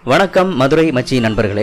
வணக்கம் மதுரை மச்சி நண்பர்களே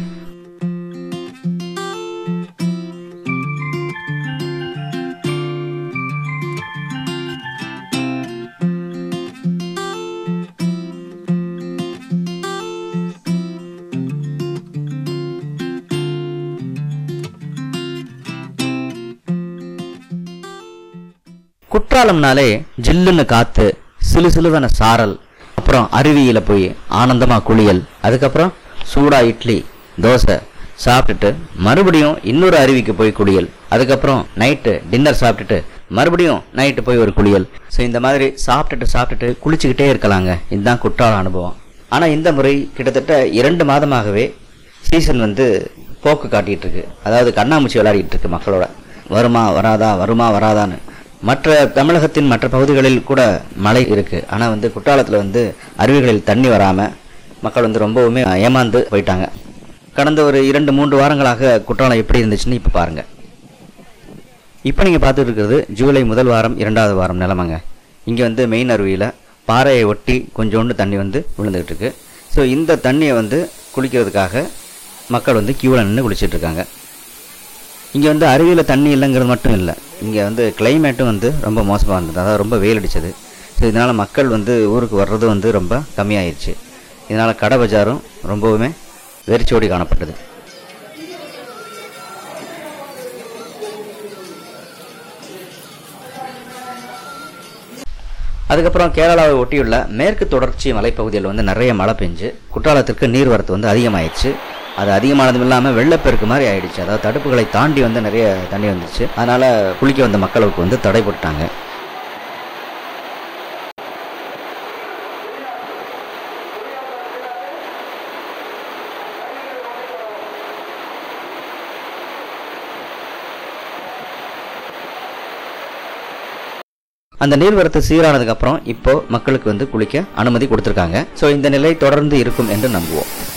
குற்றாலம்னாலே ஜில்லுன்னு காத்து சிலு சிலுவன சாரல் அப்புறம் அருவியில போய் ஆனந்தமா குளியல் அதுக்கப்புறம் சூடா இட்லி தோசை சாப்பிட்டுட்டு மறுபடியும் இன்னொரு அருவிக்கு போய் குளியல் அதுக்கப்புறம் நைட்டு டின்னர் சாப்பிட்டுட்டு மறுபடியும் நைட்டு போய் ஒரு குளியல் ஸோ இந்த மாதிரி சாப்பிட்டுட்டு சாப்பிட்டுட்டு குளிச்சுக்கிட்டே இருக்கலாங்க இதுதான் குற்றால அனுபவம் ஆனால் இந்த முறை கிட்டத்தட்ட இரண்டு மாதமாகவே சீசன் வந்து போக்கு காட்டிட்டு இருக்கு அதாவது கண்ணாமூச்சி விளையாடிட்டு இருக்கு மக்களோட வருமா வராதா வருமா வராதான்னு மற்ற தமிழகத்தின் மற்ற பகுதிகளில் கூட மழை இருக்கு ஆனால் வந்து குற்றாலத்தில் வந்து அருவிகளில் தண்ணி வராமல் மக்கள் வந்து ரொம்பவுமே ஏமாந்து போயிட்டாங்க கடந்த ஒரு இரண்டு மூன்று வாரங்களாக குற்றாலம் எப்படி இருந்துச்சுன்னு இப்போ பாருங்க இப்போ நீங்கள் பார்த்துட்டு இருக்கிறது ஜூலை முதல் வாரம் இரண்டாவது வாரம் நிலமங்க இங்கே வந்து மெயின் அருவியில் பாறையை ஒட்டி கொஞ்சோண்டு தண்ணி வந்து விழுந்துகிட்டு இருக்கு ஸோ இந்த தண்ணியை வந்து குளிக்கிறதுக்காக மக்கள் வந்து கியூவில் நின்று குளிச்சிட்டு இருக்காங்க இங்கே வந்து அருவியில் தண்ணி இல்லைங்கிறது மட்டும் இல்லை இங்கே வந்து கிளைமேட்டும் வந்து ரொம்ப மோசமாக இருந்தது அதாவது ரொம்ப வெயில் அடிச்சது ஸோ இதனால் மக்கள் வந்து ஊருக்கு வர்றது வந்து ரொம்ப கம்மியாயிருச்சு இதனால் கடை பஜாரும் ரொம்பவுமே வெறிச்சோடி காணப்பட்டது அதுக்கப்புறம் கேரளாவை ஒட்டியுள்ள மேற்கு தொடர்ச்சி மலைப்பகுதியில் வந்து நிறைய மழை பெஞ்சு குற்றாலத்திற்கு நீர்வரத்து வந்து அதிகமாயிடுச்சு அது அதிகமானதும் இல்லாமல் வெள்ளப்பெருக்கு மாதிரி ஆயிடுச்சு அதாவது தடுப்புகளை தாண்டி வந்து நிறைய தண்ணி வந்துச்சு அதனால குளிக்க வந்த மக்களுக்கு வந்து தடை போட்டாங்க அந்த நீர்வரத்து சீரானதுக்கு அப்புறம் இப்போ மக்களுக்கு வந்து குளிக்க அனுமதி கொடுத்துருக்காங்க ஸோ இந்த நிலை தொடர்ந்து இருக்கும் என்று நம்புவோம்